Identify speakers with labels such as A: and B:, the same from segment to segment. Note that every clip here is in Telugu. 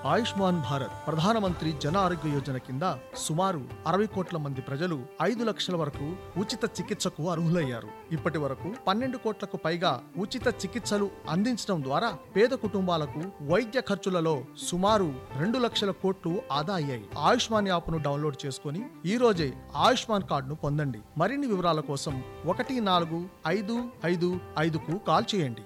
A: ఆయుష్మాన్ భారత్ ప్రధానమంత్రి జన ఆరోగ్య యోజన కింద సుమారు అరవై కోట్ల మంది ప్రజలు ఐదు లక్షల వరకు ఉచిత చికిత్సకు అర్హులయ్యారు ఇప్పటి వరకు పన్నెండు కోట్లకు పైగా ఉచిత చికిత్సలు అందించడం ద్వారా పేద కుటుంబాలకు వైద్య ఖర్చులలో సుమారు రెండు లక్షల కోట్లు ఆదా అయ్యాయి ఆయుష్మాన్ యాప్ను డౌన్లోడ్ చేసుకుని ఈ రోజే ఆయుష్మాన్ కార్డును పొందండి మరిన్ని వివరాల కోసం ఒకటి నాలుగు ఐదు ఐదు ఐదుకు కాల్ చేయండి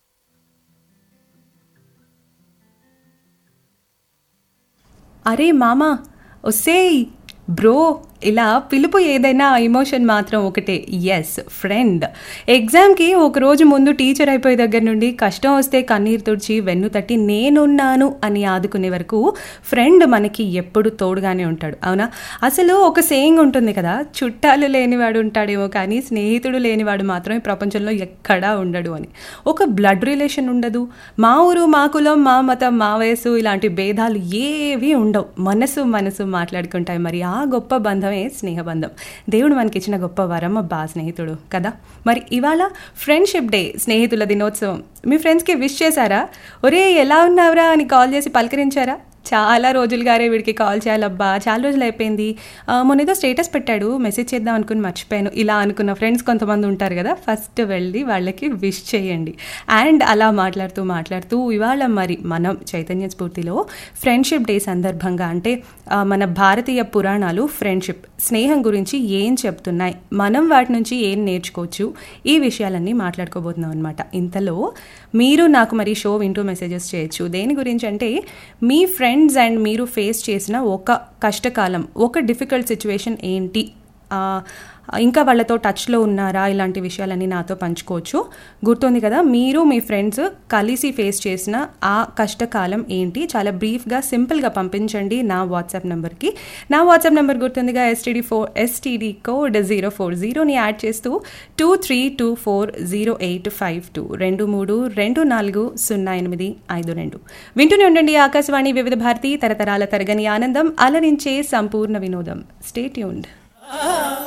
B: అరే మామా ఒసేయ్ బ్రో ఇలా పిలుపు ఏదైనా ఎమోషన్ మాత్రం ఒకటే ఎస్ ఫ్రెండ్ ఎగ్జామ్కి ఒక రోజు ముందు టీచర్ అయిపోయే దగ్గర నుండి కష్టం వస్తే కన్నీరు తుడిచి వెన్ను తట్టి నేనున్నాను అని ఆదుకునే వరకు ఫ్రెండ్ మనకి ఎప్పుడు తోడుగానే ఉంటాడు అవునా అసలు ఒక సేయింగ్ ఉంటుంది కదా చుట్టాలు లేనివాడు ఉంటాడేమో కానీ స్నేహితుడు లేనివాడు మాత్రం ఈ ప్రపంచంలో ఎక్కడా ఉండడు అని ఒక బ్లడ్ రిలేషన్ ఉండదు మా ఊరు మా కులం మా మతం మా వయసు ఇలాంటి భేదాలు ఏవి ఉండవు మనసు మనసు మాట్లాడుకుంటాయి మరి ఆ గొప్ప బంధమే స్నేహబంధం దేవుడు మనకిచ్చిన గొప్ప వరం అబ్బా స్నేహితుడు కదా మరి ఇవాళ ఫ్రెండ్షిప్ డే స్నేహితుల దినోత్సవం మీ ఫ్రెండ్స్కి విష్ చేశారా ఒరే ఎలా ఉన్నావురా అని కాల్ చేసి పలకరించారా చాలా రోజులుగారే వీడికి కాల్ చేయాలబ్బా చాలా రోజులు అయిపోయింది ఆ, మొన్న ఏదో స్టేటస్ పెట్టాడు మెసేజ్ చేద్దాం అనుకుని మర్చిపోయాను ఇలా అనుకున్న ఫ్రెండ్స్ కొంతమంది ఉంటారు కదా ఫస్ట్ వెళ్ళి వాళ్ళకి విష్ చేయండి అండ్ అలా మాట్లాడుతూ మాట్లాడుతూ ఇవాళ మరి మనం చైతన్య స్ఫూర్తిలో ఫ్రెండ్షిప్ డే సందర్భంగా అంటే ఆ, మన భారతీయ పురాణాలు ఫ్రెండ్షిప్ స్నేహం గురించి ఏం చెప్తున్నాయి మనం వాటి నుంచి ఏం నేర్చుకోవచ్చు ఈ విషయాలన్నీ మాట్లాడుకోబోతున్నాం అనమాట ఇంతలో మీరు నాకు మరి షో వింటూ మెసేజెస్ చేయొచ్చు దేని గురించి అంటే మీ ఫ్రెండ్స్ అండ్ మీరు ఫేస్ చేసిన ఒక కష్టకాలం ఒక డిఫికల్ట్ సిచ్యువేషన్ ఏంటి ఆ, ఇంకా వాళ్ళతో టచ్లో ఉన్నారా ఇలాంటి విషయాలన్నీ నాతో పంచుకోవచ్చు గుర్తుంది కదా మీరు మీ ఫ్రెండ్స్ కలిసి ఫేస్ చేసిన ఆ కష్టకాలం ఏంటి చాలా బ్రీఫ్గా సింపుల్గా పంపించండి నా వాట్సాప్ నెంబర్కి నా వాట్సాప్ నెంబర్ గుర్తుందిగా STD four STD code zero four జీరోని యాడ్ చేస్తూ two three two four zero eight five two రెండు మూడు రెండు నాలుగు సున్నా ఎనిమిది ఐదు రెండు వింటూనే ఉండండి ఆకాశవాణి వివిధ భారతి తరతరాల తరగని ఆనందం అలరించే సంపూర్ణ వినోదం స్టేట్యూన్డ్